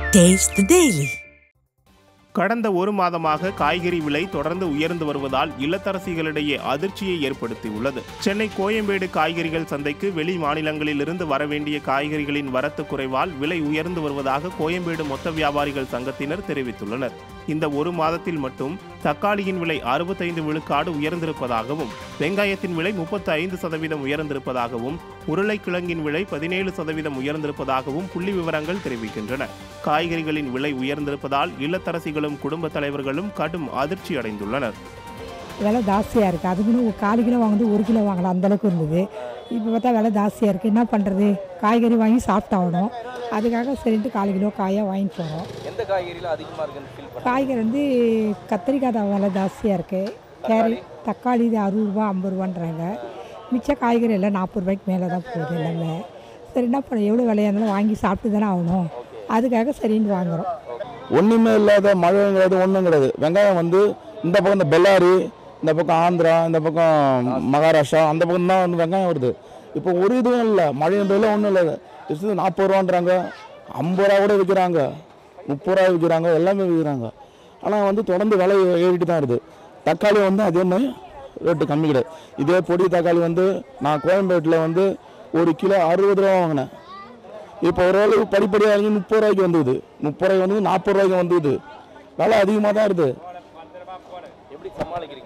Taste the Daily. கடந்த ஒரு மாதமாக காய்கறி விலை தொடர்ந்து உயர்ந்து வருவதால் இல்லத்தரசிகளிடையே அதிர்ச்சியை ஏற்படுத்தியுள்ளது சென்னை கோயம்பேடு காய்கறிகள் சந்தைக்கு வெளி மாநிலங்களிலிருந்து வரவேண்டிய காய்கறிகளின் வரத்து குறைவால் விலை உயர்ந்து வருவதாக கோயம்பேடு மொத்த வியாபாரிகள் சங்கத்தினர் தெரிவித்துள்ளனர் இந்த ஒரு மாதத்தில் மட்டும் தக்காளியின் விலை அறுபத்தைந்து விழுக்காடு உயர்ந்திருப்பதாகவும் வெங்காயத்தின் விலை முப்பத்தி ஐந்து சதவீதம் உயர்ந்திருப்பதாகவும் உருளைக்கிழங்கின் விலை பதினேழு சதவீதம் உயர்ந்திருப்பதாகவும் புள்ளி விவரங்கள் தெரிவிக்கின்றன காய்கறிகளின் விலை உயர்ந்திருப்பதால் இல்லத்தரசிகளும் குடும்ப தலைவர்களும் கடும் அதிர்ச்சி அடைந்துள்ளனர் விலை ஜாஸ்தியாக இருக்குது அதுக்குன்னு ஒரு கால் கிலோ வாங்குறது ஒரு கிலோ வாங்கலாம் அந்தளவுக்கு இருந்தது இப்போ பார்த்தா விலை ஜாஸ்தியாக இருக்குது என்ன பண்ணுறது காய்கறி வாங்கி சாப்பிட்டாகணும் அதுக்காக சரின்ட்டு கால் கிலோ காயாக வாங்கிட்டு போகிறோம் எந்த காய்கறியில் அதிகமாக இருக்குன்னு ஃபீல் பண்ண காய்கறி வந்து கத்திரிக்காய் தான் விலை ஜாஸ்தியாக இருக்குது கேரட் தக்காளி இது அறுபது ரூபா ஐம்பது ரூபான்றாங்க மிச்ச காய்கறி எல்லாம் நாற்பது ரூபாய்க்கு மேலே தான் போகுது எல்லாமே சரி என்ன பண்ண எவ்வளோ விலையாக இருந்தாலும் வாங்கி சாப்பிட்டு தானே ஆகணும் அதுக்காக சரின்னு வாங்குகிறோம் ஒன்றுமே இல்லாத மழையும் கிடையாது ஒன்றும் கிடையாது வெங்காயம் வந்து இந்த பக்கம் இந்த பெல்லாரி இந்த பக்கம் ஆந்திரா இந்த பக்கம் மகாராஷ்டிரா அந்த பக்கம் தான் வந்து வெங்காயம் வருது இப்போ ஒரு இதுவும் இல்லை மழையும் பெய்யல ஒன்றும் இல்லை இது நாற்பது ரூபான்றாங்க ஐம்பது ரூபா கூட விற்கிறாங்க முப்பது ரூபா விற்கிறாங்க எல்லாமே விற்கிறாங்க ஆனால் வந்து தொடர்ந்து விலை ஏறிட்டு தான் இருக்குது தக்காளி வந்து அதே மாதிரி ரேட்டு கம்மி கிடையாது இதே பொடி தக்காளி வந்து நான் கோயம்பேட்டில் வந்து ஒரு கிலோ அறுபது ரூபா வாங்கினேன் இப்போ ஓரளவு படிப்படியாக இறங்கி முப்பது ரூபாய்க்கு வந்துது முப்பது ரூபாய்க்கு வந்து நாற்பது ரூபாய்க்கு வந்துது விலை அதிகமாக தான் இருக்குது எப்படி சமாளிக்கிறீங்க